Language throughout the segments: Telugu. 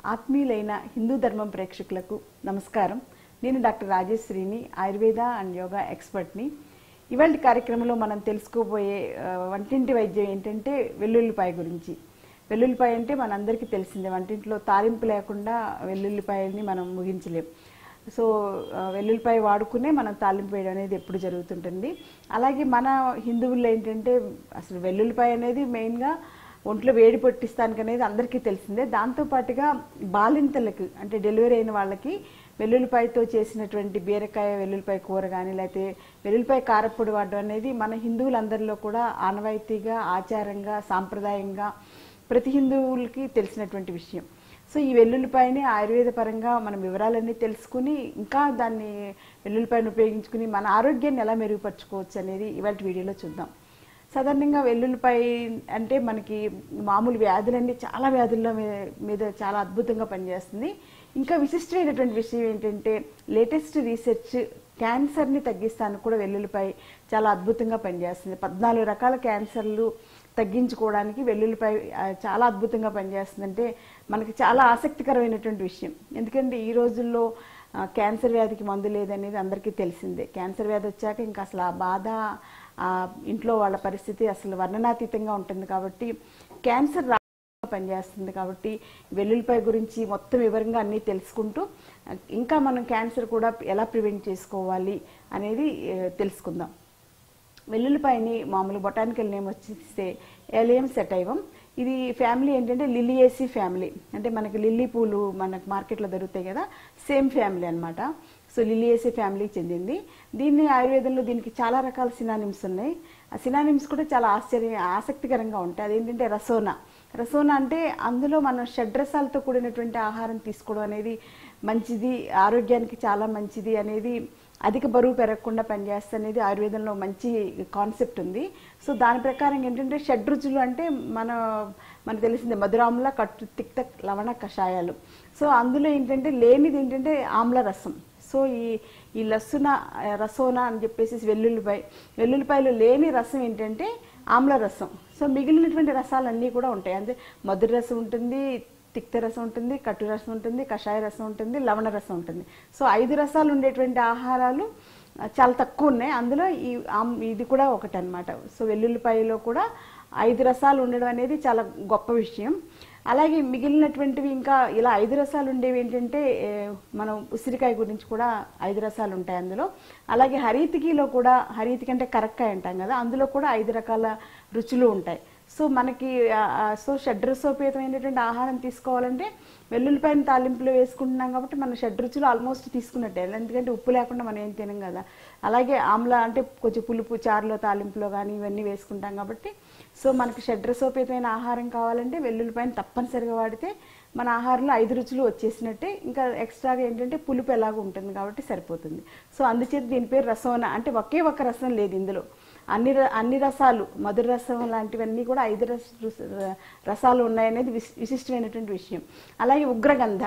ఆత్మీయులైన హిందూ ధర్మం ప్రేక్షకులకు నమస్కారం నేను డాక్టర్ రాజేశ్వరిని ఆయుర్వేద అండ్ యోగా ఎక్స్పర్ట్ని ఇవాళ కార్యక్రమంలో మనం తెలుసుకోబోయే ఆ, వంటింటి వైద్యం ఏంటంటే వెల్లుల్లిపాయ గురించి వెల్లుల్లిపాయ అంటే మనందరికీ తెలిసిందే వంటింట్లో తాలింపు లేకుండా వెల్లుల్లిపాయని మనం ముగించలేం సో ఆ, వెల్లుల్లిపాయ వాడుకునే మనం తాలింపు వేయడం అనేది ఎప్పుడు జరుగుతుంటుంది అలాగే మన హిందువుల్లో ఏంటంటే అసలు వెల్లుల్లిపాయ అనేది మెయిన్గా ఒంట్లో వేడి పట్టిస్తానికి అనేది అందరికీ తెలిసిందే దాంతోపాటుగా బాలింతలకు అంటే డెలివరీ అయిన వాళ్ళకి వెల్లుల్లిపాయతో చేసినటువంటి బీరకాయ వెల్లుల్లిపాయ కూర కానీ లేకపోతే వెల్లుల్లిపాయ కారప్పొడి వాడడం అనేది మన హిందువులందరిలో కూడా ఆనవాయితీగా ఆచారంగా సాంప్రదాయంగా ప్రతి హిందువులకి తెలిసినటువంటి విషయం సో ఈ వెల్లుల్లిపాయని ఆయుర్వేద పరంగా మనం వివరాలన్నీ తెలుసుకుని ఇంకా దాన్ని వెల్లుల్లిపాయను ఉపయోగించుకుని మన ఆరోగ్యాన్ని ఎలా మెరుగుపరచుకోవచ్చు అనేది ఇవాళ వీడియోలో చూద్దాం సాధారణంగా వెల్లుల్లిపాయ అంటే మనకి మామూలు వ్యాధులన్నీ చాలా వ్యాధుల మీ- మీద చాలా అద్భుతంగా పనిచేస్తుంది ఇంకా విశిష్టమైనటువంటి విషయం ఏంటంటే లేటెస్ట్ రీసెర్చ్ క్యాన్సర్ని తగ్గిస్తానికి కూడా వెల్లుల్లిపాయ చాలా అద్భుతంగా పనిచేస్తుంది పద్నాలుగు రకాల క్యాన్సర్లు తగ్గించుకోవడానికి వెల్లుల్లిపాయ ఆ, చాలా అద్భుతంగా పనిచేస్తుందంటే మనకి చాలా ఆసక్తికరమైనటువంటి విషయం ఎందుకంటే ఈ రోజుల్లో ఆ, క్యాన్సర్ వ్యాధికి మందు లేదనేది అందరికీ తెలిసిందే క్యాన్సర్ వ్యాధి వచ్చాక ఇంకా అసలు ఆ బాధ ఆ ఇంట్లో వాళ్ళ పరిస్థితి అసలు వర్ణనాతీతంగా ఉంటుంది కాబట్టి క్యాన్సర్ రా పనిచేస్తుంది కాబట్టి వెల్లుల్లిపాయ గురించి మొత్తం వివరంగా అన్నీ తెలుసుకుంటూ ఆ, ఇంకా మనం క్యాన్సర్ కూడా ఎలా ప్రివెంట్ చేసుకోవాలి అనేది ఏ, తెలుసుకుందాం వెల్లుల్లిపాయని మామూలు బొటానికల్ నేమ్ వచ్చేస్తే ఎలియం సెటైవం ఇది ఫ్యామిలీ ఏంటంటే లిలియేసి ఫ్యామిలీ అంటే మనకి లిల్లీ పూలు మనకు మార్కెట్లో దొరుకుతాయి కదా సేమ్ ఫ్యామిలీ అన్నమాట సో లిలియేసి ఫ్యామిలీకి చెందింది దీన్ని ఆయుర్వేదంలో దీనికి చాలా రకాల సినానిమ్స్ ఉన్నాయి ఆ సినానిమ్స్ కూడా చాలా ఆశ్చర్య ఆసక్తికరంగా ఉంటాయి అదేంటంటే రసోనా రసోనా అంటే అందులో మనం షడ్రసాలతో కూడినటువంటి ఆహారం తీసుకోవడం అనేది మంచిది ఆరోగ్యానికి చాలా మంచిది అనేది అధిక బరువు పెరగకుండా పనిచేస్తుంది అనేది ఆయుర్వేదంలో మంచి కాన్సెప్ట్ ఉంది సో దాని ప్రకారం ఏంటంటే షడ్రుచులు అంటే మన మనకు తెలిసిందే మధురాముల కట్టు తిక్త లవణ కషాయాలు సో అందులో ఏంటంటే లేనిది ఏంటంటే ఆమ్ల రసం సో ఈ ఈ లస్సున ఆ, రసోనా అని చెప్పేసి వెల్లుల్లిపాయ వెల్లుల్లిపాయలో లేని రసం ఏంటంటే ఆమ్ల రసం సో మిగిలినటువంటి రసాలన్నీ కూడా ఉంటాయి అంటే మధుర రసం ఉంటుంది తిక్త రసం ఉంటుంది కట్టు రసం ఉంటుంది కషాయ రసం ఉంటుంది లవణ రసం ఉంటుంది సో ఐదు రసాలు ఉండేటువంటి ఆహారాలు ఆ, చాలా తక్కువ ఉన్నాయి అందులో ఈ ఆమ్- ఇది కూడా ఒకటి అనమాట సో వెల్లుల్లిపాయలో కూడా ఐదు రసాలు ఉండడం అనేది చాలా గొప్ప విషయం అలాగే మిగిలినటువంటివి ఇంకా ఇలా ఐదు రసాలు ఉండేవి ఏంటంటే ఏ, మనం ఉసిరికాయ గురించి కూడా ఐదు రసాలు ఉంటాయి అందులో అలాగే హరీతికిలో కూడా హరీతికి అంటే కరక్కాయ అంటాం కదా అందులో కూడా ఐదు రకాల రుచులు ఉంటాయి సో మనకి ఆ, ఆ, సో షడ్రసోపేతమైనటువంటి ఆహారం తీసుకోవాలంటే వెల్లుల్లిపాయని తాలింపులో వేసుకుంటున్నాం కాబట్టి మన షడ్రుచులు ఆల్మోస్ట్ తీసుకున్నట్టే ఎందుకంటే ఉప్పు లేకుండా మనం ఏం తినం కదా అలాగే ఆమ్ల అంటే కొంచెం పులుపు చారులో తాలింపులో కానీ ఇవన్నీ వేసుకుంటాం కాబట్టి సో మనకి షడ్రసోపేతమైన ఆహారం కావాలంటే వెల్లుల్లిపాయని తప్పనిసరిగా వాడితే మన ఆహారంలో ఐదు రుచులు వచ్చేసినట్టే ఇంకా ఎక్స్ట్రాగా ఏంటంటే పులుపు ఎలాగో ఉంటుంది కాబట్టి సరిపోతుంది సో అందుచేత దీని పేరు రసోన అంటే ఒకే ఒక రసం లేదు ఇందులో అన్ని ర- అన్ని రసాలు మధుర రసం లాంటివన్నీ కూడా ఐదు రస రుస- రసాలు ఉన్నాయనేది విశ్- విశిష్టమైనటువంటి విషయం అలాగే ఉగ్రగంధ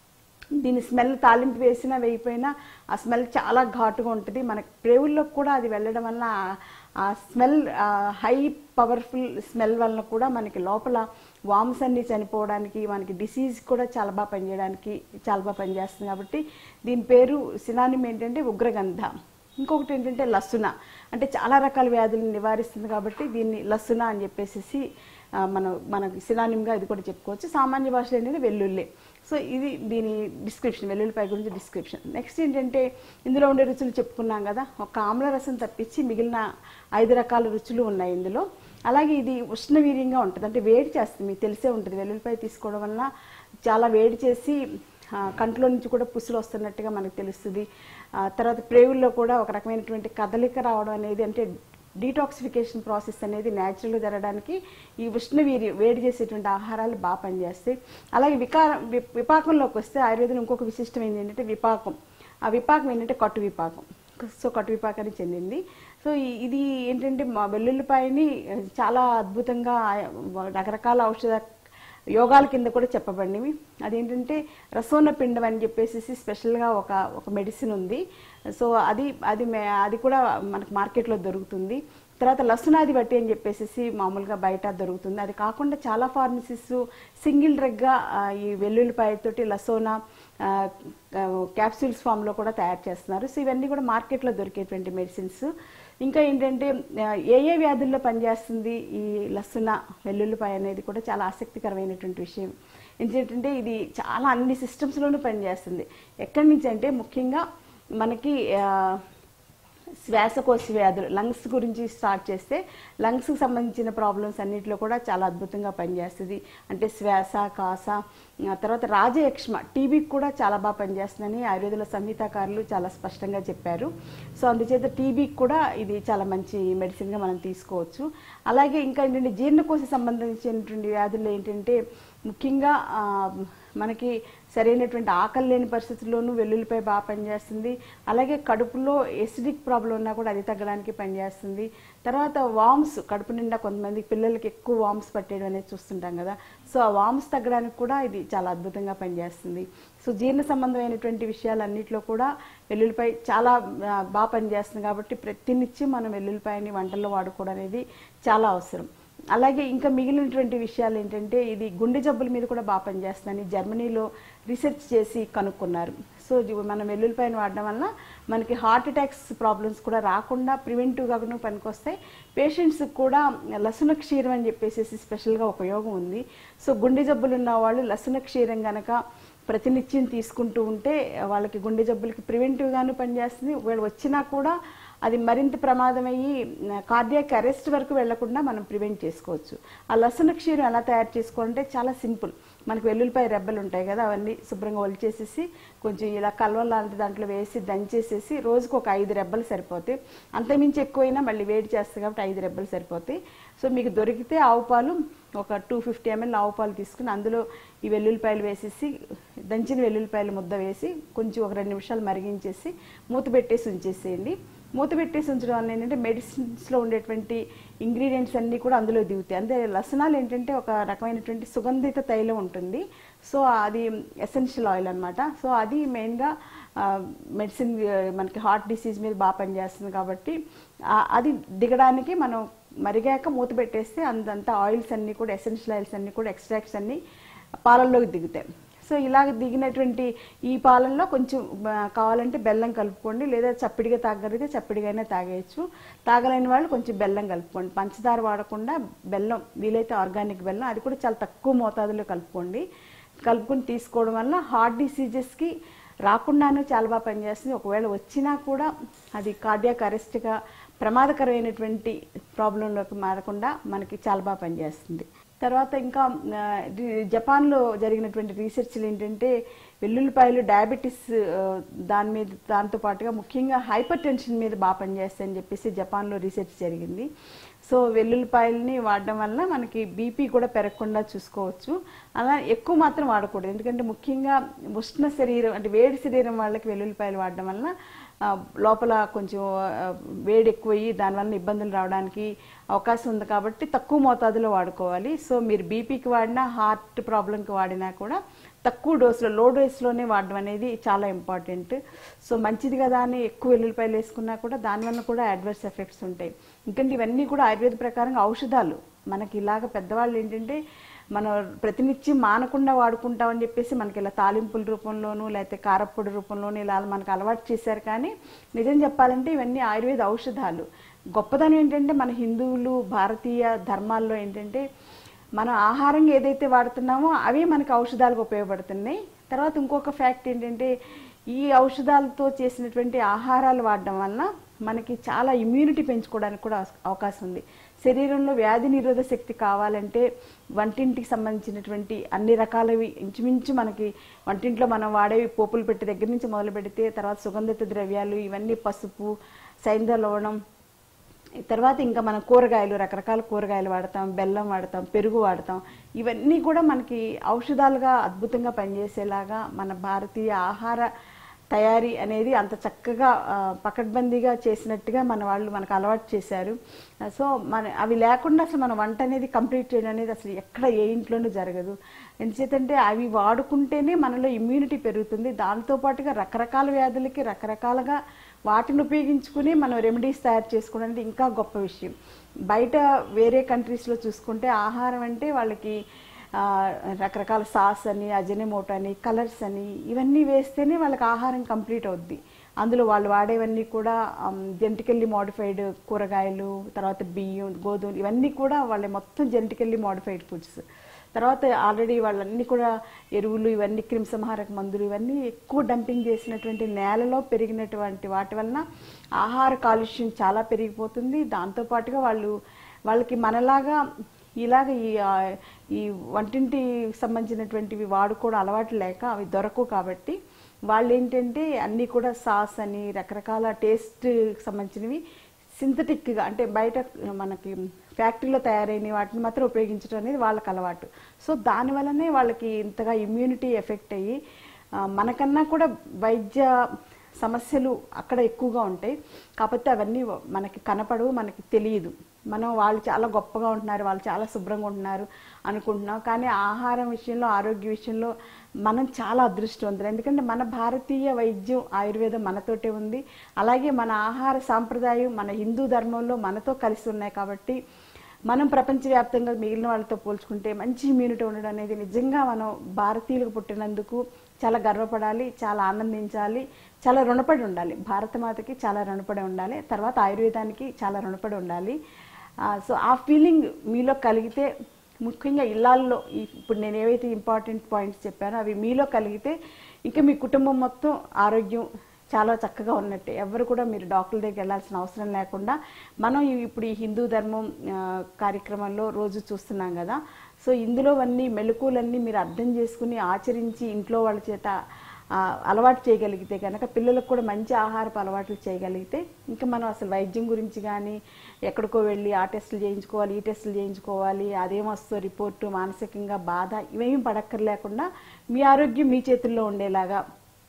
దీని స్మెల్ తాలింపు వేసినా వేయిపోయినా ఆ స్మెల్ చాలా ఘాటుగా ఉంటుంది మన ప్రేవుల్లోకి కూడా అది వెళ్ళడం వల్ల ఆ- ఆ స్మెల్ హై పవర్ఫుల్ స్మెల్ వలన కూడా మనకి లోపల వామ్స్ అన్ని చనిపోవడానికి మనకి డిసీజ్ కూడా చాలా బాగా పనిచేయడానికి చాలా బాగా పనిచేస్తుంది కాబట్టి దీని పేరు సినానిమ్ ఏంటంటే ఉగ్రగంధ ఇంకొకటి ఏంటంటే లస్సున అంటే చాలా రకాల వ్యాధులను నివారిస్తుంది కాబట్టి దీన్ని లస్సున అని చెప్పేసి ఆ, మనం మనకి సినానిమ్గా ఇది కూడా చెప్పుకోవచ్చు సామాన్య భాషలో అనేది వెల్లుల్లి సో ఇది దీని డిస్క్రిప్షన్ వెల్లుల్లిపాయ గురించి డిస్క్రిప్షన్ నెక్స్ట్ ఏంటంటే ఇందులో ఉండే రుచులు చెప్పుకున్నాం కదా ఒక ఆమ్ల రసం తప్పించి మిగిలిన ఐదు రకాల రుచులు ఉన్నాయి ఇందులో అలాగే ఇది ఉష్ణవీర్యంగా ఉంటుంది అంటే వేడి చేస్తుంది మీకు తెలిసే ఉంటుంది వెల్లుల్లిపాయ తీసుకోవడం వలన చాలా వేడి చేసి ఆ, కంట్లో నుంచి కూడా పుసులు వస్తున్నట్టుగా మనకు తెలుస్తుంది ఆ, తర్వాత ప్రేవుల్లో కూడా ఒక రకమైనటువంటి కదలిక రావడం అనేది అంటే డీటాక్సిఫికేషన్ ప్రాసెస్ అనేది న్యాచురల్గా జరగడానికి ఈ ఉష్ణవీర్యం వేడి చేసేటువంటి ఆహారాలు బాగా పనిచేస్తాయి అలాగే వికారం వి- విపాకంలోకి వస్తే ఆయుర్వేదం ఇంకొక విశిష్టమైనది ఏంటంటే విపాకం ఆ విపాకం ఏంటంటే కట్టు విపాకం సో కట్టు విపాకానికి చెందింది సో ఈ- ఇది ఏంటంటే మా వెల్లుల్లిపాయని చాలా అద్భుతంగా ఆ- రకరకాల ఔషధ యోగాల కింద కూడా చెప్పబడినవి అదేంటంటే రసోన పిండం అని చెప్పేసి స్పెషల్గా ఒక ఒక మెడిసిన్ ఉంది సో అది అది మే- అది కూడా మనకు మార్కెట్లో దొరుకుతుంది తర్వాత లసునాది బట్టి అని చెప్పేసి మామూలుగా బయట దొరుకుతుంది అది కాకుండా చాలా ఫార్మసీస్ సింగిల్ డ్రగ్గా ఆ, ఈ వెల్లుల్లిపాయతోటి లసోనా ఆ, ఆ, క్యాప్సూల్స్ ఫామ్లో కూడా తయారు చేస్తున్నారు సో ఇవన్నీ కూడా మార్కెట్లో దొరికేటువంటి మెడిసిన్స్ ఇంకా ఏంటంటే ఆ, ఏ ఏ వ్యాధుల్లో పనిచేస్తుంది ఈ లసున వెల్లుల్లిపాయ అనేది కూడా చాలా ఆసక్తికరమైనటువంటి విషయం ఎందుకంటే ఇది చాలా అన్ని సిస్టమ్స్లోనూ పనిచేస్తుంది ఎక్కడి నుంచి అంటే ముఖ్యంగా మనకి ఆ, శ్వాసకోశ వ్యాధులు లంగ్స్ గురించి స్టార్ట్ చేస్తే లంగ్స్కి సంబంధించిన ప్రాబ్లమ్స్ అన్నింటిలో కూడా చాలా అద్భుతంగా పనిచేస్తుంది అంటే శ్వాస కాస ఆ తర్వాత రాజయక్ష్మ టీబీకి కూడా చాలా బాగా పనిచేస్తుందని ఆయుర్వేదంలో సంహితాకారులు చాలా స్పష్టంగా చెప్పారు సో అందుచేత టీబీకి కూడా ఇది చాలా మంచి మెడిసిన్గా మనం తీసుకోవచ్చు అలాగే ఇంకా ఏంటంటే జీర్ణకోశ సంబంధించినటువంటి వ్యాధులు ఏంటంటే ముఖ్యంగా ఆ, మనకి సరైనటువంటి ఆకలి లేని పరిస్థితుల్లోనూ వెల్లుల్లిపై బాగా పనిచేస్తుంది అలాగే కడుపులో ఎసిడిక్ ప్రాబ్లం ఉన్నా కూడా అది తగ్గడానికి పనిచేస్తుంది తర్వాత వామ్స్ కడుపు నిండా కొంతమంది పిల్లలకి ఎక్కువ వామ్స్ పట్టేయడం అనేది చూస్తుంటాం కదా సో ఆ వామ్స్ తగ్గడానికి కూడా ఇది చాలా అద్భుతంగా పనిచేస్తుంది సో జీర్ణ సంబంధమైనటువంటి విషయాలన్నింటిలో కూడా వెల్లుల్లిపాయ చాలా ఆ, బాగా పనిచేస్తుంది కాబట్టి ప్రతినిత్యం మనం వెల్లుల్లిపాయని వంటల్లో వాడుకోవడం అనేది చాలా అవసరం అలాగే ఇంకా మిగిలినటువంటి విషయాలు ఏంటంటే ఇది గుండె జబ్బుల మీద కూడా బాగా పనిచేస్తుందని జర్మనీలో రీసెర్చ్ చేసి కనుక్కున్నారు సో ఇది మనం వెల్లుల్లిపాయను వాడడం వల్ల మనకి హార్ట్ అటాక్స్ ప్రాబ్లమ్స్ కూడా రాకుండా ప్రివెంటివ్గా పనికొస్తాయి పేషెంట్స్ కూడా లసున క్షీరం అని చెప్పేసి స్పెషల్గా ఉపయోగం ఉంది సో గుండె జబ్బులు ఉన్న వాళ్ళు లసున క్షీరం గనక ప్రతినిత్యం తీసుకుంటూ ఉంటే వాళ్ళకి గుండె జబ్బులకి ప్రివెంటివ్గాను పనిచేస్తుంది ఒకవేళ వచ్చినా కూడా అది మరింత ప్రమాదమయ్యి కార్డియాక్ అరెస్ట్ వరకు వెళ్లకుండా మనం ప్రివెంట్ చేసుకోవచ్చు ఆ లసన క్షీరం ఎలా తయారు చేసుకోవాలంటే చాలా సింపుల్ మనకు వెల్లుల్లిపాయ రెబ్బలు ఉంటాయి కదా అవన్నీ శుభ్రంగా ఒలిచేసేసి కొంచెం ఇలా కల్వ లాంటి దాంట్లో వేసి దంచేసేసి రోజుకు ఒక ఐదు రెబ్బలు సరిపోతాయి అంతమించి ఎక్కువైనా మళ్ళీ వేడి చేస్తుంది కాబట్టి ఐదు రెబ్బలు సరిపోతాయి సో మీకు దొరికితే ఆవు పాలు ఒక టూ ఫిఫ్టీ ఎంఎల్ ఆవు పాలు తీసుకుని అందులో ఈ వెల్లుల్లిపాయలు వేసేసి దంచిన వెల్లుల్లిపాయలు ముద్ద వేసి కొంచెం ఒక రెండు నిమిషాలు మరిగించేసి మూత పెట్టేసి ఉంచేసేయండి మూత పెట్టేసి ఉంచడం వల్ల ఏంటంటే మెడిసిన్స్లో ఉండేటువంటి ఇంగ్రీడియంట్స్ అన్నీ కూడా అందులో దిగుతాయి అంటే లసనాలు ఏంటంటే ఒక రకమైనటువంటి సుగంధిత తైలం ఉంటుంది సో అది ఎసెన్షియల్ ఆయిల్ అన్నమాట సో అది మెయిన్గా మెడిసిన్ మనకి హార్ట్ డిసీజ్ మీద బాగా పనిచేస్తుంది కాబట్టి ఆ- అది దిగడానికి మనం మరిగాక మూత పెట్టేస్తే అందంతా ఆయిల్స్ అన్నీ కూడా ఎసెన్షియల్ ఆయిల్స్ అన్నీ కూడా ఎక్స్ట్రాక్ట్స్ అన్నీ పాలల్లోకి దిగుతాయి సో ఇలాగ దిగినటువంటి ఈ పాలల్లో కొంచెం ఆ, కావాలంటే బెల్లం కలుపుకోండి లేదా చప్పిడిగా తాగలిగితే చప్పిడిగానే తాగేయచ్చు తాగలేని వాళ్ళు కొంచెం బెల్లం కలుపుకోండి పంచదార వాడకుండా బెల్లం వీలైతే ఆర్గానిక్ బెల్లం అది కూడా చాలా తక్కువ మోతాదులో కలుపుకోండి కలుపుకొని తీసుకోవడం వల్ల హార్ట్ డిసీజెస్కి రాకుండానే చాలా బాగా పనిచేస్తుంది ఒకవేళ వచ్చినా కూడా అది కార్డియాక్ అరెస్ట్గా ప్రమాదకరమైనటువంటి ప్రాబ్లంలోకి మారకుండా మనకి చాలా బాగా పనిచేస్తుంది తర్వాత ఇంకా ఆ, రి- జపాన్లో జరిగినటువంటి రీసెర్చ్లు ఏంటంటే వెల్లుల్లిపాయలు డయాబెటీస్ ఆ, దాని మీద దాంతో పాటుగా ముఖ్యంగా హైపర్ టెన్షన్ మీద బాగా పనిచేస్తాయని చెప్పేసి జపాన్లో రీసెర్చ్ జరిగింది సో వెల్లుల్లిపాయలని వాడడం వల్ల మనకి బీపీ కూడా పెరగకుండా చూసుకోవచ్చు అలా ఎక్కువ మాత్రం వాడకూడదు ఎందుకంటే ముఖ్యంగా ఉష్ణ శరీరం అంటే వేడి శరీరం వాళ్ళకి వెల్లుల్లిపాయలు వాడడం వల్ల ఆ, లోపల కొంచెం ఆ, వేడి ఎక్కువయ్యి దానివల్ల ఇబ్బందులు రావడానికి అవకాశం ఉంది కాబట్టి తక్కువ మోతాదులో వాడుకోవాలి సో మీరు బీపీకి వాడినా హార్ట్ ప్రాబ్లంకి వాడినా కూడా తక్కువ డోసులో లో డోస్లోనే వాడడం అనేది చాలా ఇంపార్టెంట్ సో మంచిది కదా అని ఎక్కువ వెల్లుల్లిపాయలు వేసుకున్నా కూడా దానివల్ల కూడా అడ్వర్స్ ఎఫెక్ట్స్ ఉంటాయి ఎందుకంటే ఇవన్నీ కూడా ఆయుర్వేద ప్రకారంగా ఔషధాలు మనకి ఇలాగ పెద్దవాళ్ళు ఏంటంటే మనం ప్రతినిత్యం మానకుండా వాడుకుంటామని చెప్పేసి మనకి ఇలా తాలింపుల రూపంలోనూ లేకపోతే కారప్పొడి రూపంలోనూ ఇలా మనకు అలవాటు చేశారు కానీ నిజం చెప్పాలంటే ఇవన్నీ ఆయుర్వేద ఔషధాలు గొప్పదనం ఏంటంటే మన హిందువులు భారతీయ ధర్మాల్లో ఏంటంటే మనం ఆహారంగా ఏదైతే వాడుతున్నామో అవే మనకి ఔషధాలకు ఉపయోగపడుతున్నాయి తర్వాత ఇంకొక ఫ్యాక్ట్ ఏంటంటే ఈ ఔషధాలతో చేసినటువంటి ఆహారాలు వాడడం వలన మనకి చాలా ఇమ్యూనిటీ పెంచుకోవడానికి కూడా అవస్- అవకాశం ఉంది శరీరంలో వ్యాధి నిరోధక శక్తి కావాలంటే వంటింటికి సంబంధించినటువంటి అన్ని రకాలవి ఇంచుమించు మనకి వంటింట్లో మనం వాడేవి పోపులు పెట్టి దగ్గర నుంచి మొదలు పెడితే తర్వాత సుగంధిత ద్రవ్యాలు ఇవన్నీ పసుపు సైంధ లవణం తర్వాత ఇంకా మనం కూరగాయలు రకరకాల కూరగాయలు వాడతాం బెల్లం వాడతాం పెరుగు వాడతాం ఇవన్నీ కూడా మనకి ఔషధాలుగా అద్భుతంగా పనిచేసేలాగా మన భారతీయ ఆహార తయారీ అనేది అంత చక్కగా ఆ, పకడ్బందీగా చేసినట్టుగా మన వాళ్ళు మనకు అలవాటు చేశారు ఆ, సో మన అవి లేకుండా అసలు మన వంట అనేది కంప్లీట్ చేయడం అనేది అసలు ఎక్కడ ఏ ఇంట్లోనూ జరగదు ఎందుచేతంటే అవి వాడుకుంటేనే మనలో ఇమ్యూనిటీ పెరుగుతుంది దాంతో పాటుగా రకరకాల వ్యాధులకి రకరకాలుగా వాటిని ఉపయోగించుకుని మనం రెమెడీస్ తయారు చేసుకోవడం అనేది ఇంకా గొప్ప విషయం బయట వేరే కంట్రీస్లో చూసుకుంటే ఆహారం అంటే వాళ్ళకి ఆ, రకరకాల సాస్ అని అజనమోటో అని కలర్స్ అని ఇవన్నీ వేస్తేనే వాళ్ళకి ఆహారం కంప్లీట్ అవుద్ది అందులో వాళ్ళు వాడేవన్నీ కూడా జెంటికల్లీ మోడిఫైడ్ కూరగాయలు తర్వాత బియ్యం గోధుమ ఇవన్నీ కూడా వాళ్ళ మొత్తం జెంటికల్లీ మోడిఫైడ్ ఫుడ్స్ తర్వాత ఆల్రెడీ వాళ్ళన్నీ కూడా ఎరువులు ఇవన్నీ క్రిమిసంహారక మందులు ఇవన్నీ ఎక్కువ డంపింగ్ చేసినటువంటి నేలలో పెరిగినటువంటి వాటి వలన ఆహార కాలుష్యం చాలా పెరిగిపోతుంది దాంతోపాటుగా వాళ్ళు వాళ్ళకి మనలాగా ఇలాగ ఈ ఆ, ఈ వంటింటి సంబంధించినటువంటివి వాడుకోవడం అలవాటు లేక అవి దొరకవు కాబట్టి వాళ్ళు ఏంటంటే అన్నీ కూడా సాస్ అని రకరకాల టేస్ట్ సంబంధించినవి సింథటిక్గా అంటే బయట మనకి ఫ్యాక్టరీలో తయారైన వాటిని మాత్రం ఉపయోగించడం అనేది వాళ్ళకి అలవాటు సో దానివల్లనే వాళ్ళకి ఇంతగా ఇమ్యూనిటీ ఎఫెక్ట్ అయ్యి ఆ, మనకన్నా కూడా వైద్య సమస్యలు అక్కడ ఎక్కువగా ఉంటాయి కాకపోతే అవన్నీ మనకి కనపడవు మనకి తెలియదు మనం వాళ్ళు చాలా గొప్పగా ఉంటున్నారు వాళ్ళు చాలా శుభ్రంగా ఉంటున్నారు అనుకుంటున్నాం కానీ ఆహారం విషయంలో ఆరోగ్య విషయంలో మనం చాలా అదృష్టవంతులు ఎందుకంటే మన భారతీయ వైద్యం ఆయుర్వేదం మనతోటే ఉంది అలాగే మన ఆహార సాంప్రదాయం మన హిందూ ధర్మంలో మనతో కలిసి ఉన్నాయి కాబట్టి మనం ప్రపంచవ్యాప్తంగా మిగిలిన వాళ్ళతో పోల్చుకుంటే మంచి ఇమ్యూనిటీ ఉండడం అనేది నిజంగా మనం భారతీయులకు పుట్టినందుకు చాలా గర్వపడాలి చాలా ఆనందించాలి చాలా రుణపడి ఉండాలి భారతమాతకి చాలా రుణపడి ఉండాలి తర్వాత ఆయుర్వేదానికి చాలా రుణపడి ఉండాలి ఆ, సో ఆ ఫీలింగ్ మీలో కలిగితే ముఖ్యంగా ఇళ్లాల్లో ఈ- ఇప్పుడు నేను ఏవైతే ఇంపార్టెంట్ పాయింట్స్ చెప్పానో అవి మీలో కలిగితే ఇంకా మీ కుటుంబం మొత్తం ఆరోగ్యం చాలా చక్కగా ఉన్నట్టే ఎవరు కూడా మీరు డాక్టర్ దగ్గరికి వెళ్ళాల్సిన అవసరం లేకుండా మనం ఈ- ఇప్పుడు ఈ హిందూ ధర్మం ఆ, కార్యక్రమంలో రోజు చూస్తున్నాం కదా సో ఇందులో అన్ని మెలకువలన్నీ మీరు అర్థం చేసుకుని ఆచరించి ఇంట్లో వాళ్ళ చేత ఆ, అలవాటు చేయగలిగితే కనుక పిల్లలకు కూడా మంచి ఆహారపు అలవాట్లు చేయగలిగితే ఇంకా మనం అసలు వైద్యం గురించి కానీ ఎక్కడికో వెళ్ళి ఆ టెస్టులు చేయించుకోవాలి ఈ టెస్టులు చేయించుకోవాలి అదేమొస్తుందో రిపోర్టు మానసికంగా బాధ ఇవేమీ పడక్కర్లేకుండా మీ ఆరోగ్యం మీ చేతుల్లో ఉండేలాగా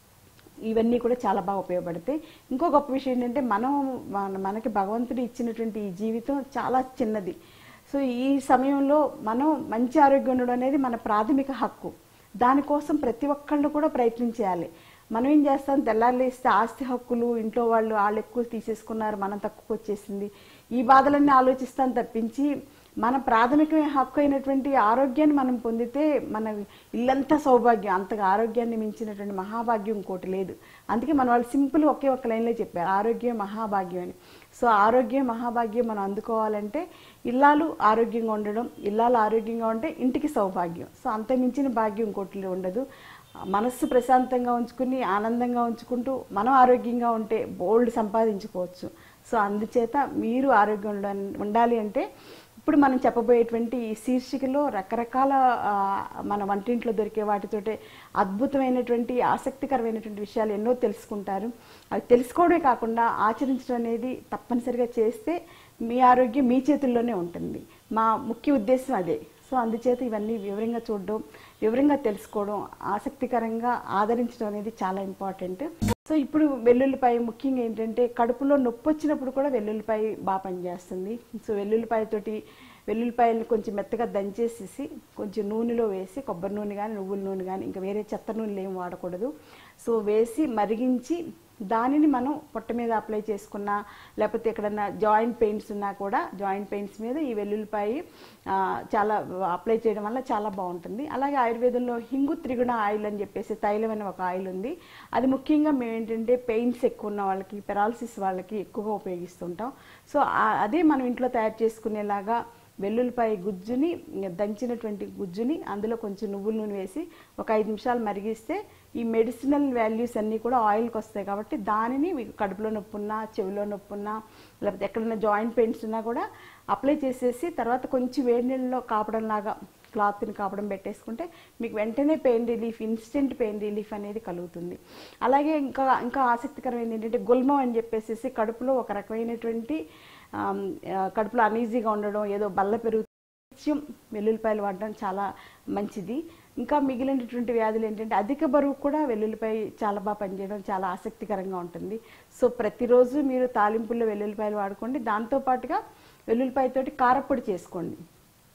ఇవన్నీ కూడా చాలా బాగా ఉపయోగపడతాయి ఇంకో గొప్ప విషయం ఏంటంటే మనం మన- మనకి భగవంతుడు ఇచ్చినటువంటి ఈ జీవితం చాలా చిన్నది సో ఈ సమయంలో మనం మంచి ఆరోగ్యం ఉండడం అనేది మన ప్రాథమిక హక్కు దానికోసం ప్రతి ఒక్కళ్ళు కూడా ప్రయత్నం చేయాలి మనం ఏం చేస్తాం తెల్లారులేస్తే ఆస్తి హక్కులు ఇంట్లో వాళ్ళు వాళ్ళు ఎక్కువ తీసేసుకున్నారు మనం తక్కువ వచ్చేసింది ఈ బాధలన్నీ ఆలోచిస్తాం తప్పించి మన ప్రాథమికమైన హక్కు అయినటువంటి ఆరోగ్యాన్ని మనం పొందితే మన ఇల్లంతా సౌభాగ్యం అంతగా ఆరోగ్యాన్ని మించినటువంటి మహాభాగ్యం ఇంకోటి లేదు అందుకే మన వాళ్ళు సింపుల్ ఒకే ఒక్క లైన్లో చెప్పారు ఆరోగ్యం మహాభాగ్యం అని సో ఆరోగ్యం మహాభాగ్యం మనం అందుకోవాలంటే ఇల్లాలు ఆరోగ్యంగా ఉండడం ఇల్లాలు ఆరోగ్యంగా ఉంటే ఇంటికి సౌభాగ్యం సో అంత మించిన భాగ్యం ఇంకోటి ఉండదు మనస్సు ప్రశాంతంగా ఉంచుకుని ఆనందంగా ఉంచుకుంటూ మనం ఆరోగ్యంగా ఉంటే బోల్డ్ సంపాదించుకోవచ్చు సో అందుచేత మీరు ఆరోగ్యం ఉండ- ఉండాలి అంటే ఇప్పుడు మనం చెప్పబోయేటువంటి ఈ శీర్షికలో రకరకాల ఆ, మన వంటింట్లో దొరికే వాటితోటే అద్భుతమైనటువంటి ఆసక్తికరమైనటువంటి విషయాలు ఎన్నో తెలుసుకుంటారు అవి తెలుసుకోవడమే కాకుండా ఆచరించడం అనేది తప్పనిసరిగా చేస్తే మీ ఆరోగ్యం మీ చేతుల్లోనే ఉంటుంది మా ముఖ్య ఉద్దేశం అదే సో అందుచేత ఇవన్నీ వివరంగా చూడడం వివరంగా తెలుసుకోవడం ఆసక్తికరంగా ఆదరించడం అనేది చాలా ఇంపార్టెంట్ సో ఇప్పుడు వెల్లుల్లిపాయ ముఖ్యంగా ఏంటంటే కడుపులో నొప్పి వచ్చినప్పుడు కూడా వెల్లుల్లిపాయ బాగా పనిచేస్తుంది సో వెల్లుల్లిపాయ తోటి వెల్లుల్లిపాయలు కొంచెం మెత్తగా దంచేసేసి కొంచెం నూనెలో వేసి కొబ్బరి నూనె కానీ నువ్వుల నూనె కానీ ఇంకా వేరే చెత్త నూనెలు ఏం వాడకూడదు సో వేసి మరిగించి దానిని మనం పొట్ట మీద అప్లై చేసుకున్నా లేకపోతే ఎక్కడన్నా జాయింట్ పెయిన్స్ ఉన్నా కూడా జాయింట్ పెయిన్స్ మీద ఈ వెల్లుల్లిపాయ ఆ, చాలా అప్లై చేయడం వల్ల చాలా బాగుంటుంది అలాగే ఆయుర్వేదంలో హింగు త్రిగుణ ఆయిల్ అని చెప్పేసి తైలం అనే ఒక ఆయిల్ ఉంది అది ముఖ్యంగా మేము ఏంటంటే పెయిన్స్ ఎక్కువ ఉన్న వాళ్ళకి పెరాలసిస్ వాళ్ళకి ఎక్కువగా ఉపయోగిస్తుంటాం సో ఆ- అదే మనం ఇంట్లో తయారు చేసుకునేలాగా వెల్లుల్లిపాయ గుజ్జుని దంచినటువంటి గుజ్జుని అందులో కొంచెం నువ్వుల నూనె వేసి ఒక ఐదు నిమిషాలు మరిగిస్తే ఈ మెడిసినల్ వాల్యూస్ అన్నీ కూడా ఆయిల్కి వస్తాయి కాబట్టి దానిని మీకు కడుపులో నొప్పి ఉన్నా చెవిలో నొప్పి ఉన్నా లేకపోతే ఎక్కడైనా జాయింట్ పెయిన్స్ ఉన్నా కూడా అప్లై చేసేసి తర్వాత కొంచెం వేడి నీళ్ళలో కాపడం లాగా క్లాత్ని కాపడం పెట్టేసుకుంటే మీకు వెంటనే pain relief instant pain relief అనేది కలుగుతుంది అలాగే ఇంకా ఇంకా ఆసక్తికరమైనది ఏంటంటే గుల్మం అని చెప్పేసి కడుపులో ఒక రకమైనటువంటి ఆమ్, ఆ, కడుపులో అనీజీగా ఉండడం ఏదో బల్ల పెరుగు నిత్యం వెల్లుల్లిపాయలు వాడడం చాలా మంచిది ఇంకా మిగిలినటువంటి వ్యాధులు ఏంటంటే అధిక బరువు కూడా వెల్లుల్లిపాయ చాలా బాగా పనిచేయడం చాలా ఆసక్తికరంగా ఉంటుంది సో ప్రతిరోజు మీరు తాలింపుల్లో వెల్లుల్లిపాయలు వాడుకోండి దాంతోపాటుగా వెల్లుల్లిపాయతోటి కారప్పొడి చేసుకోండి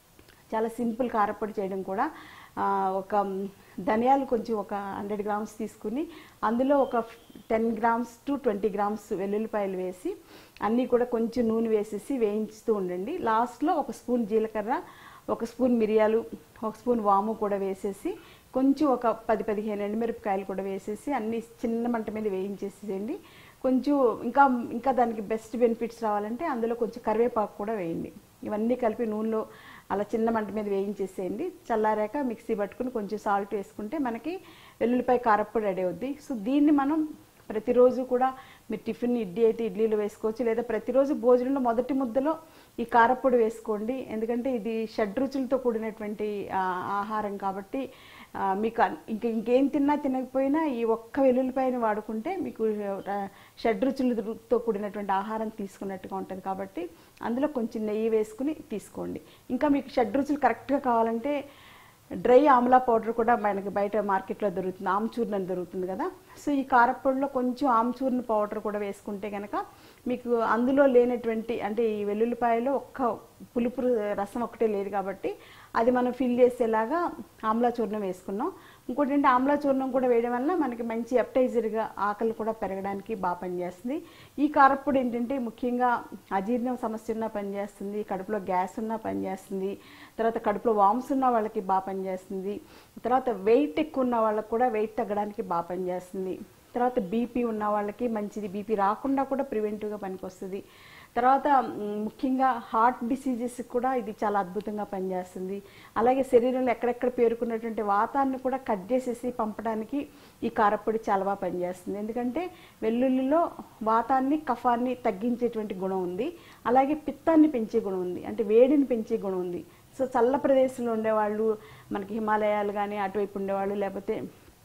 చాలా సింపుల్ కారప్పొడి చేయడం కూడా ఆ, ఒక ధనియాలు కొంచెం ఒక హండ్రెడ్ గ్రామ్స్ తీసుకుని అందులో ఒక ten grams to twenty grams వెల్లుల్లిపాయలు వేసి అన్నీ కూడా కొంచెం నూనె వేసేసి వేయించుతూ ఉండండి లాస్ట్లో ఒక స్పూన్ జీలకర్ర ఒక స్పూన్ మిరియాలు ఒక స్పూన్ వాము కూడా వేసేసి కొంచెం ఒక పది పదిహేను ఎండుమిరపకాయలు కూడా వేసేసి అన్ని చిన్న మంట మీద వేయించేసేయండి కొంచెం ఇంకా ఇంకా దానికి బెస్ట్ బెనిఫిట్స్ రావాలంటే అందులో కొంచెం కరివేపాకు కూడా వేయండి ఇవన్నీ కలిపి నూనెలో అలా చిన్న మంట మీద వేయించేసేయండి చల్లారాక మిక్సీ పట్టుకుని కొంచెం సాల్ట్ వేసుకుంటే మనకి వెల్లుల్లిపాయ కారప్పొడి రెడీ అవుద్ది సో దీన్ని మనం ప్రతిరోజు కూడా మీరు టిఫిన్ ఇడ్లీ అయితే ఇడ్లీలో వేసుకోవచ్చు లేదా ప్రతిరోజు భోజనంలో మొదటి ముద్దలో ఈ కారప్పొడి వేసుకోండి ఎందుకంటే ఇది షడ్రుచులతో కూడినటువంటి ఆ, ఆహారం కాబట్టి ఆ, మీకు అన్- ఇంక ఇంకేం తిన్నా తినకపోయినా ఈ ఒక్క వెల్లుల్లిపాయని వాడుకుంటే మీకు ఆ, షడ్రుచులతో కూడినటువంటి ఆహారం తీసుకున్నట్టుగా ఉంటుంది కాబట్టి అందులో కొంచెం నెయ్యి వేసుకుని తీసుకోండి ఇంకా మీకు షడ్రుచులు కరెక్ట్గా కావాలంటే డ్రై ఆమ్లా పౌడర్ కూడా మనకి బయట మార్కెట్లో దొరుకుతుంది ఆమ్చూర్ణ అని దొరుకుతుంది కదా సో ఈ కారప్పొడిలో కొంచెం ఆమ్చూర్ణ పౌడర్ కూడా వేసుకుంటే కనుక మీకు అందులో లేనటువంటి అంటే ఈ వెల్లుల్లిపాయలో ఒక్క పులుపు రసం ఒకటే లేదు కాబట్టి అది మనం ఫిల్ చేసేలాగా ఆమ్లా చూర్ణం వేసుకున్నాం ఇంకోటి ఏంటి ఆమ్లా చూర్ణం కూడా వేయడం వల్ల మనకి మంచి అప్టైజర్గా ఆకలి కూడా పెరగడానికి బాగా పనిచేస్తుంది ఈ కారప్పొడి ఏంటంటే ముఖ్యంగా అజీర్ణం సమస్య ఉన్నా పనిచేస్తుంది కడుపులో గ్యాస్ ఉన్నా పనిచేస్తుంది తర్వాత కడుపులో వామ్స్ ఉన్న వాళ్ళకి బాగా పనిచేస్తుంది తర్వాత వెయిట్ ఎక్కువ ఉన్న వాళ్ళకి కూడా వెయిట్ తగ్గడానికి బాగా పనిచేస్తుంది తర్వాత బీపీ ఉన్న వాళ్ళకి మంచిది బీపీ రాకుండా కూడా ప్రివెంటివ్గా పనికొస్తుంది తర్వాత మ్, ముఖ్యంగా హార్ట్ డిసీజెస్ కూడా ఇది చాలా అద్భుతంగా పనిచేస్తుంది అలాగే శరీరంలో ఎక్కడెక్కడ పేరుకున్నటువంటి వాతాన్ని కూడా కట్ చేసేసి పంపడానికి ఈ కారప్పొడి చాలా బాగా పనిచేస్తుంది ఎందుకంటే వెల్లుల్లిలో వాతాన్ని కఫాన్ని తగ్గించేటువంటి గుణం ఉంది అలాగే పిత్తాన్ని పెంచే గుణం ఉంది అంటే వేడిని పెంచే గుణం ఉంది సో చల్ల ప్రదేశంలో ఉండేవాళ్ళు మనకి హిమాలయాలు కానీ అటువైపు ఉండేవాళ్ళు లేకపోతే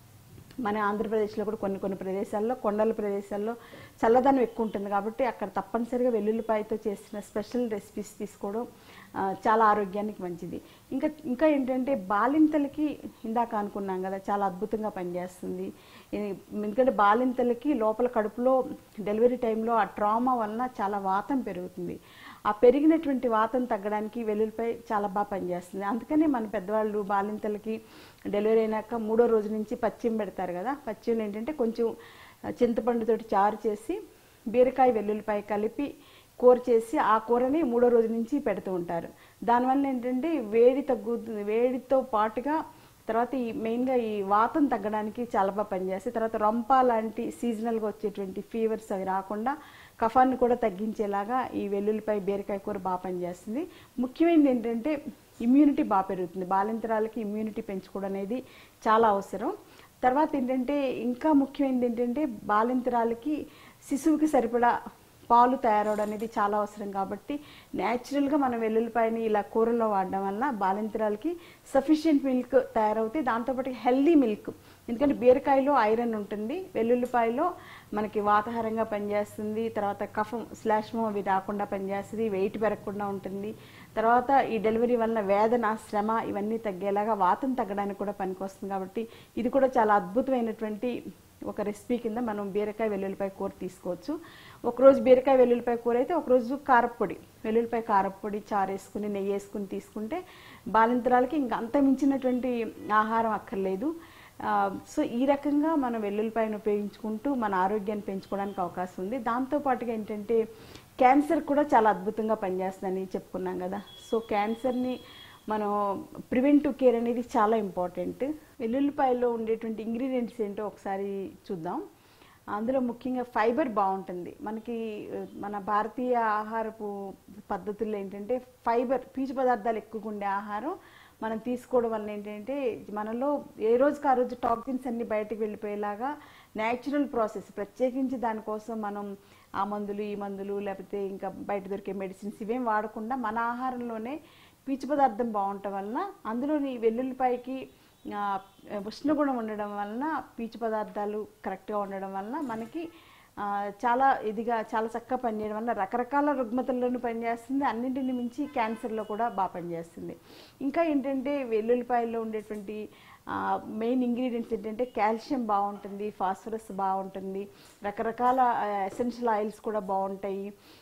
మన ఆంధ్రప్రదేశ్లో కూడా కొన్ని కొన్ని ప్రదేశాల్లో కొండల ప్రదేశాల్లో చల్లదనం ఎక్కువ ఉంటుంది కాబట్టి అక్కడ తప్పనిసరిగా వెల్లుల్లిపాయతో చేసిన స్పెషల్ రెసిపీస్ తీసుకోవడం ఆ, చాలా ఆరోగ్యానికి మంచిది ఇంకా ఇంకా ఏంటంటే బాలింతలకి ఇందాక అనుకున్నాం కదా చాలా అద్భుతంగా పనిచేస్తుంది ఇది- ఎందుకంటే బాలింతలకి లోపల కడుపులో డెలివరీ టైంలో ఆ ట్రామా వలన చాలా వాతం పెరుగుతుంది ఆ పెరిగినటువంటి వాతం తగ్గడానికి వెల్లుల్లిపై చాలా బాగా పనిచేస్తుంది అందుకనే మన పెద్దవాళ్ళు బాలింతలకి డెలివరీ అయినాక మూడో రోజు నుంచి పచ్చిం పెడతారు కదా పచ్చిం ఏంటంటే కొంచెం చింతపండుతోటి చారు చేసి బీరకాయ వెల్లుల్లిపాయ కలిపి కూర చేసి ఆ కూరని మూడో రోజు నుంచి పెడుతూ ఉంటారు దానివల్ల ఏంటంటే వేడి తగ్గుతుంది వేడితో పాటుగా తర్వాత ఈ మెయిన్గా ఈ వాతం తగ్గడానికి చాలా బాగా పనిచేస్తాయి తర్వాత రొంప లాంటి సీజనల్గా వచ్చేటువంటి ఫీవర్స్ అవి రాకుండా కఫాన్ని కూడా తగ్గించేలాగా ఈ వెల్లుల్లిపాయ బీరకాయ కూర బాగా పనిచేస్తుంది ముఖ్యమైనది ఏంటంటే ఇమ్యూనిటీ బాగా పెరుగుతుంది బాలింతరాలకి ఇమ్యూనిటీ పెంచుకోవడం అనేది చాలా అవసరం తర్వాత ఏంటంటే ఇంకా ముఖ్యమైనది ఏంటంటే బాలింతరాలకి శిశువుకి సరిపడా పాలు తయారవడం అనేది చాలా అవసరం కాబట్టి న్యాచురల్గా మనం వెల్లుల్లిపాయని ఇలా కూరల్లో వాడడం వల్ల బాలింతరాలకి సఫిషియెంట్ మిల్క్ తయారవుతాయి దాంతోపాటు హెల్దీ మిల్క్ ఎందుకంటే బీరకాయలో ఐరన్ ఉంటుంది వెల్లుల్లిపాయలో మనకి వాతాహారంగా పనిచేస్తుంది తర్వాత కఫం శ్లాష్మం అవి రాకుండా పనిచేస్తుంది వెయిట్ పెరగకుండా ఉంటుంది తర్వాత ఈ డెలివరీ వల్ల వేదన శ్రమ ఇవన్నీ తగ్గేలాగా వాతం తగ్గడానికి కూడా పనికొస్తుంది కాబట్టి ఇది కూడా చాలా అద్భుతమైనటువంటి ఒక రెసిపీ కింద మనం బీరకాయ వెల్లుల్లిపాయ కూర తీసుకోవచ్చు ఒకరోజు బీరకాయ వెల్లుల్లిపాయ కూర అయితే ఒకరోజు కారప్పొడి వెల్లుల్లిపాయ కారప్పొడి చారు వేసుకుని నెయ్యి వేసుకుని తీసుకుంటే బాలింతరాలకి ఇంకా అంత మించినటువంటి ఆహారం అక్కర్లేదు ఆ, సో ఈ రకంగా మనం వెల్లుల్లిపాయను ఉపయోగించుకుంటూ మన ఆరోగ్యాన్ని పెంచుకోవడానికి అవకాశం ఉంది దాంతో పాటుగా ఏంటంటే క్యాన్సర్ కూడా చాలా అద్భుతంగా పనిచేస్తుందని చెప్పుకున్నాం కదా సో క్యాన్సర్ని మనం ప్రివెంటివ్ కేర్ అనేది చాలా ఇంపార్టెంట్ వెల్లుల్లిపాయలో ఉండేటువంటి ఇంగ్రీడియంట్స్ ఏంటో ఒకసారి చూద్దాం అందులో ముఖ్యంగా ఫైబర్ బాగుంటుంది మనకి ఆ, మన భారతీయ ఆహారపు పద్ధతుల్లో ఏంటంటే ఫైబర్ పీచు పదార్థాలు ఎక్కువగా ఉండే ఆహారం మనం తీసుకోవడం వల్ల ఏంటంటే మనలో ఏ రోజుకి ఆ రోజు టాక్సిన్స్ అన్ని బయటకు వెళ్ళిపోయేలాగా న్యాచురల్ ప్రాసెస్ ప్రత్యేకించి దానికోసం మనం ఆ మందులు ఈ మందులు లేకపోతే ఇంకా బయట దొరికే మెడిసిన్స్ ఇవేం వాడకుండా మన ఆహారంలోనే పీచు పదార్థం బాగుండటం వలన అందులోని వెల్లుల్లిపాయకి ఆ, ఉష్ణగుణం ఉండడం వలన పీచు పదార్థాలు కరెక్ట్గా ఉండడం వలన మనకి ఆ, చాలా ఇదిగా చాలా చక్కగా పనిచేయడం వల్ల రకరకాల రుగ్మతల్లోనూ పనిచేస్తుంది అన్నింటిని మించి క్యాన్సర్లో కూడా బాగా పనిచేస్తుంది ఇంకా ఏంటంటే వెల్లుల్లిపాయల్లో ఉండేటువంటి మెయిన్ ఇంగ్రీడియంట్స్ ఏంటంటే కాల్షియం బాగుంటుంది ఫాస్ఫరస్ బాగుంటుంది రకరకాల ఎసెన్షియల్ ఆయిల్స్ కూడా బాగుంటాయి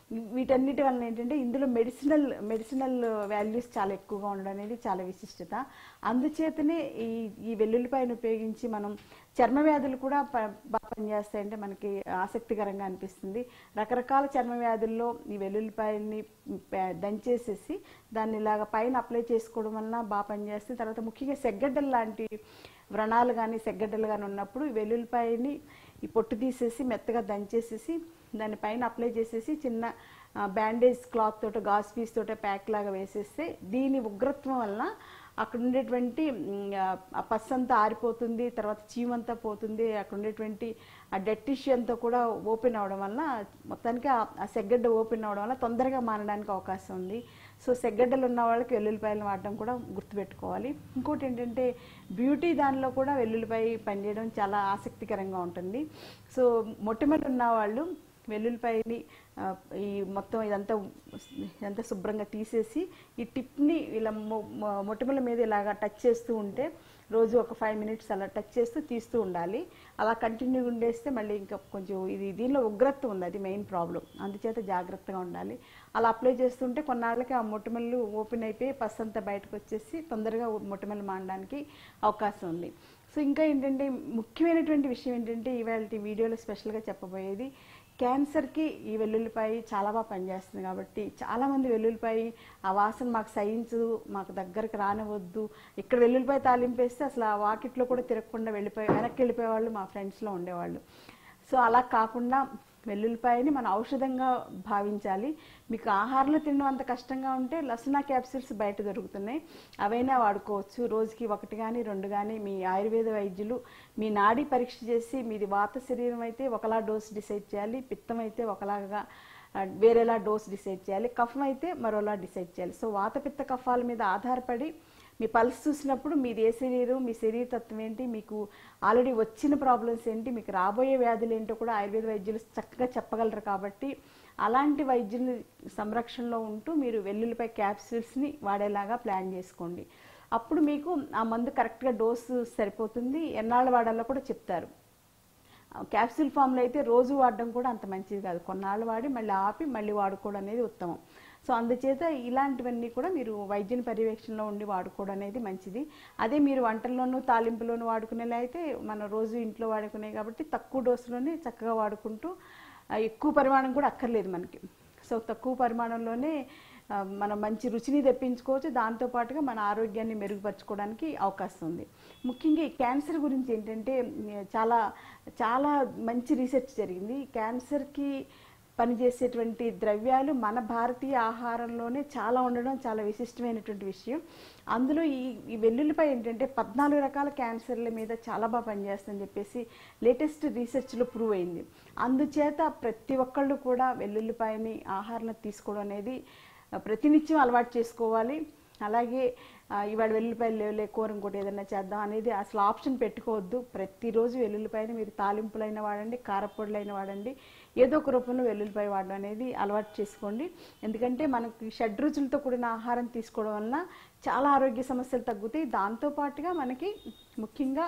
వీటన్నిటి వలన ఏంటంటే ఇందులో మెడిసినల్ మెడిసినల్ వాల్యూస్ చాలా ఎక్కువగా ఉండడం అనేది చాలా విశిష్టత అందుచేతనే ఈ ఈ వెల్లుల్లిపాయను ఉపయోగించి మనం చర్మ వ్యాధులు కూడా ప- బాగా పనిచేస్తాయంటే మనకి ఆసక్తికరంగా అనిపిస్తుంది రకరకాల చర్మ వ్యాధుల్లో ఈ వెల్లుల్లిపాయల్ని ప- దంచేసేసి దాన్ని ఇలాగ పైన అప్లై చేసుకోవడం వలన బాగా పనిచేస్తుంది తర్వాత ముఖ్యంగా సెగ్గడ్డలు లాంటి వ్రణాలు కానీ సెగ్గడ్డలు కానీ ఉన్నప్పుడు ఈ వెల్లుల్లిపాయని ఈ పొట్టు తీసేసి మెత్తగా దంచేసేసి దాని పైన అప్లై చేసేసి చిన్న ఆ, బ్యాండేజ్ క్లాత్ తోట గాజ్ పీస్ తోట ప్యాక్ లాగా వేసేస్తే దీని ఉగ్రత్వం వలన అక్కడ ఉండేటువంటి మ్, ఆ, ఆ పస్సు అంతా ఆరిపోతుంది తర్వాత చీమంతా పోతుంది అక్కడ ఉండేటువంటి ఆ డెడ్ టిష్యూ అంతా కూడా ఓపెన్ అవడం వల్ల మొత్తానికి ఆ- ఆ సెగ్గడ్డ ఓపెన్ అవడం వల్ల తొందరగా మారడానికి అవకాశం ఉంది సో సెగ్గడ్డలు ఉన్న వాళ్ళకి వెల్లుల్లిపాయలు వాడడం కూడా గుర్తుపెట్టుకోవాలి ఇంకోటి ఏంటంటే బ్యూటీ దానిలో కూడా వెల్లుల్లిపాయ పనిచేయడం చాలా ఆసక్తికరంగా ఉంటుంది సో మొటిమలు ఉన్న వాళ్ళు వెల్లుల్లిపాయని ఆ, ఈ మొత్తం ఇదంతా ఇదంతా శుభ్రంగా తీసేసి ఈ టిప్ని ఇలా మొ- మొ- మొటిమల మీద ఇలాగా టచ్ చేస్తూ ఉంటే రోజు ఒక ఫైవ్ మినిట్స్ అలా టచ్ చేస్తూ తీస్తూ ఉండాలి అలా కంటిన్యూ ఉండేస్తే మళ్ళీ ఇంకా కొంచెం ఇది దీనిలో ఉగ్రత్వం ఉంది అది మెయిన్ ప్రాబ్లం అందుచేత జాగ్రత్తగా ఉండాలి అలా అప్లై చేస్తుంటే కొన్నాళ్ళకి ఆ మొటిమలు ఓపెన్ అయిపోయి పస్ అంతా బయటకు వచ్చేసి తొందరగా మొటిమలు మానడానికి అవకాశం ఉంది సో ఇంకా ఏంటంటే ముఖ్యమైనటువంటి విషయం ఏంటంటే ఇవాళ వీడియోలో స్పెషల్గా చెప్పబోయేది క్యాన్సర్కి ఈ వెల్లుల్లిపాయ చాలా బాగా పనిచేస్తుంది కాబట్టి చాలామంది వెల్లుల్లిపాయ ఆ వాసన మాకు సహించదు మాకు దగ్గరికి రానివద్దు ఇక్కడ వెల్లుల్లిపాయ తాలింపేస్తే అసలు ఆ వాకిట్లో కూడా తిరగకుండా వెళ్ళిపోయి వెనక్కి వెళ్ళిపోయే వాళ్ళు మా ఫ్రెండ్స్లో ఉండేవాళ్ళు సో అలా కాకుండా వెల్లుల్లిపాయని మనం ఔషధంగా భావించాలి మీకు ఆహారంలో తినడం అంత కష్టంగా ఉంటే లసునా క్యాప్సిల్స్ బయట దొరుకుతున్నాయి అవైనా వాడుకోవచ్చు రోజుకి ఒకటి కానీ రెండు కానీ మీ ఆయుర్వేద వైద్యులు మీ నాడీ పరీక్ష చేసి మీది వాత శరీరం అయితే ఒకలా డోస్ డిసైడ్ చేయాలి పిత్తం అయితే ఒకలాగా ఆ, వేరేలా డోస్ డిసైడ్ చేయాలి కఫం అయితే మరోలా డిసైడ్ చేయాలి సో వాత పిత్త కఫాల మీద ఆధారపడి మీ పల్స్ చూసినప్పుడు మీది ఏ శరీరం మీ శరీర తత్వం ఏంటి మీకు ఆల్రెడీ వచ్చిన ప్రాబ్లమ్స్ ఏంటి మీకు రాబోయే వ్యాధులు ఏంటో కూడా ఆయుర్వేద వైద్యులు చక్కగా చెప్పగలరు కాబట్టి అలాంటి వైద్యుల సంరక్షణలో ఉంటూ మీరు వెల్లుల్లిపై క్యాప్సూల్స్ని వాడేలాగా ప్లాన్ చేసుకోండి అప్పుడు మీకు ఆ మందు కరెక్ట్గా డోసు సరిపోతుంది ఎన్నాళ్ళు వాడాలో కూడా చెప్తారు క్యాప్సూల్ ఫామ్లో అయితే రోజు వాడడం కూడా అంత మంచిది కాదు కొన్నాళ్ళు వాడి మళ్ళీ ఆపి మళ్ళీ వాడుకోవడం అనేది ఉత్తమం సో అందుచేత ఇలాంటివన్నీ కూడా మీరు వైద్యుని పర్యవేక్షణలో ఉండి వాడుకోవడం అనేది మంచిది అదే మీరు వంటల్లోనూ తాలింపులోనూ వాడుకునేలా అయితే మనం రోజు ఇంట్లో వాడుకునే కాబట్టి తక్కువ డోసులోనే చక్కగా వాడుకుంటూ ఆ, ఎక్కువ పరిమాణం కూడా అక్కర్లేదు మనకి సో తక్కువ పరిమాణంలోనే ఆ, మనం మంచి రుచిని తెప్పించుకోవచ్చు దాంతో పాటుగా మన ఆరోగ్యాన్ని మెరుగుపరచుకోవడానికి అవకాశం ఉంది ముఖ్యంగా ఈ క్యాన్సర్ గురించి ఏంటంటే ఉమ్, చాలా చాలా మంచి రీసెర్చ్ జరిగింది క్యాన్సర్కి పనిచేసేటువంటి ద్రవ్యాలు మన భారతీయ ఆహారంలోనే చాలా ఉండడం చాలా విశిష్టమైనటువంటి విషయం అందులో ఈ ఈ వెల్లుల్లిపాయ ఏంటంటే పద్నాలుగు రకాల క్యాన్సర్ల మీద చాలా బాగా పనిచేస్తుందని చెప్పేసి లేటెస్ట్ రీసెర్చ్లో ప్రూవ్ అయింది అందుచేత ప్రతి ఒక్కళ్ళు కూడా వెల్లుల్లిపాయని ఆహారంలో తీసుకోవడం అనేది ఆ, ప్రతినిత్యం అలవాటు చేసుకోవాలి అలాగే ఆ, ఇవాళ వెల్లుల్లిపాయలు లేవులే కూర ఇంకోటి ఏదైనా చేద్దాం అనేది అసలు ఆప్షన్ పెట్టుకోవద్దు ప్రతిరోజు వెల్లుల్లిపాయని మీరు తాలింపులైన వాడండి కారపొడులైన వాడండి ఏదో ఒక రూపంలో వెల్లుల్లిపాయ వాడడం అనేది అలవాటు చేసుకోండి ఎందుకంటే మనకి షడ్రుచులతో కూడిన ఆహారం తీసుకోవడం వలన చాలా ఆరోగ్య సమస్యలు తగ్గుతాయి దాంతోపాటుగా మనకి ముఖ్యంగా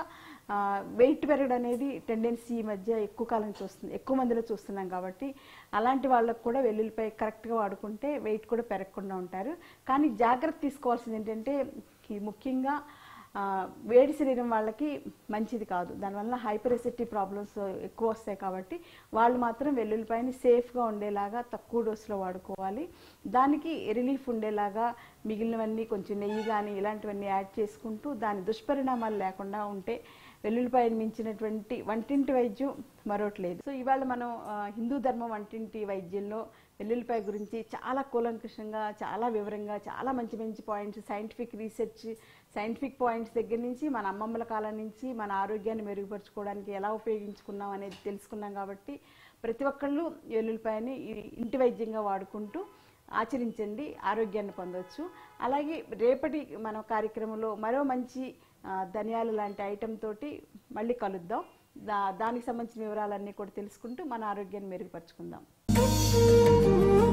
వెయిట్ పెరగడం అనేది టెండెన్సీ ఈ మధ్య ఎక్కువ కాలం చూస్తుంది ఎక్కువ మందిలో చూస్తున్నాం కాబట్టి అలాంటి వాళ్ళకు కూడా వెల్లుల్లిపాయ కరెక్ట్గా వాడుకుంటే వెయిట్ కూడా పెరగకుండా ఉంటారు కానీ జాగ్రత్త తీసుకోవాల్సింది ఏంటంటే ఇది ముఖ్యంగా ఆ, వేడి శరీరం వాళ్ళకి మంచిది కాదు దానివల్ల హైపర్ ఎసిటీ ప్రాబ్లమ్స్ ఎక్కువ వస్తాయి కాబట్టి వాళ్ళు మాత్రం వెల్లుల్లిపాయని సేఫ్గా ఉండేలాగా తక్కువ డోసులో వాడుకోవాలి దానికి రిలీఫ్ ఉండేలాగా మిగిలినవన్నీ కొంచెం నెయ్యి కానీ ఇలాంటివన్నీ యాడ్ చేసుకుంటూ దాని దుష్పరిణామాలు లేకుండా ఉంటే వెల్లుల్లిపాయని మించినటువంటి వంటింటి వైద్యం మరొకటి లేదు సో ఇవాళ మనం ఆ, హిందూ ధర్మం వంటింటి వైద్యంలో వెల్లుల్లిపాయ గురించి చాలా కూలంకషంగా చాలా వివరంగా చాలా మంచి మంచి points scientific research scientific points దగ్గర నుంచి మన అమ్మమ్మల కాలం నుంచి మన ఆరోగ్యాన్ని మెరుగుపరచుకోవడానికి ఎలా ఉపయోగించుకున్నాం అనేది తెలుసుకున్నాం కాబట్టి ప్రతి ఒక్కళ్ళు వెల్లుల్లిపాయని ఈ- ఇంటి వైద్యంగా వాడుకుంటూ ఆచరించండి ఆరోగ్యాన్ని పొందవచ్చు అలాగే రేపటి మన కార్యక్రమంలో మరో మంచి ఆ, ధనియాలు లాంటి ఐటెం తోటి మళ్ళీ కలుద్దాం దా దానికి సంబంధించిన వివరాలన్నీ కూడా తెలుసుకుంటూ మన ఆరోగ్యాన్ని మెరుగుపరుచుకుందాం